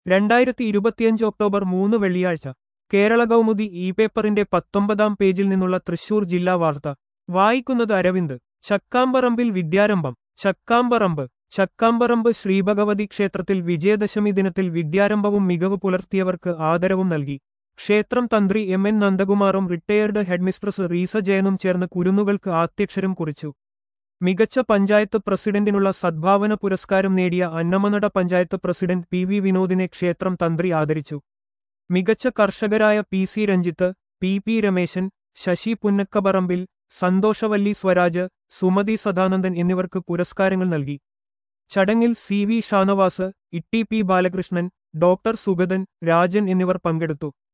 രണ്ടായിരത്തി ഇരുപത്തിയഞ്ച് ഒക്ടോബർ മൂന്ന് വെള്ളിയാഴ്ച കേരള കൗമുദി ഇ പേപ്പറിന്റെ പത്തൊമ്പതാം പേജിൽ നിന്നുള്ള തൃശൂർ ജില്ലാ വാർത്ത വായിക്കുന്നത് അരവിന്ദ് ചക്കാമ്പറമ്പിൽ വിദ്യാരംഭം ചക്കാമ്പറമ്പ് ചക്കാമ്പറമ്പ് ശ്രീഭഗവതി ക്ഷേത്രത്തിൽ വിജയദശമി ദിനത്തിൽ വിദ്യാരംഭവും മികവ് പുലർത്തിയവർക്ക് ആദരവും നൽകി ക്ഷേത്രം തന്ത്രി എം എൻ നന്ദകുമാറും റിട്ടയേർഡ് ഹെഡ്മിസ്ട്രസ് റീസ ജയനും ചേർന്ന് കുരുന്നുകൾക്ക് ആദ്യക്ഷരം കുറിച്ചു മികച്ച പഞ്ചായത്ത് പ്രസിഡന്റിനുള്ള സദ്ഭാവന പുരസ്കാരം നേടിയ Annamanada panchayat president P V വിനോദിനെ ക്ഷേത്രം തന്ത്രി ആദരിച്ചു മികച്ച കർഷകരായ P C Ranjith P P Rameshan Sasi Punnakkaparambil Santhoshavalli Swaraj Sumathi Sadanandan എന്നിവർക്ക് പുരസ്കാരങ്ങൾ നൽകി ചടങ്ങിൽ C V Shanavas Itty P Balakrishnan doctor Sugathan Rajan എന്നിവർ പങ്കെടുത്തു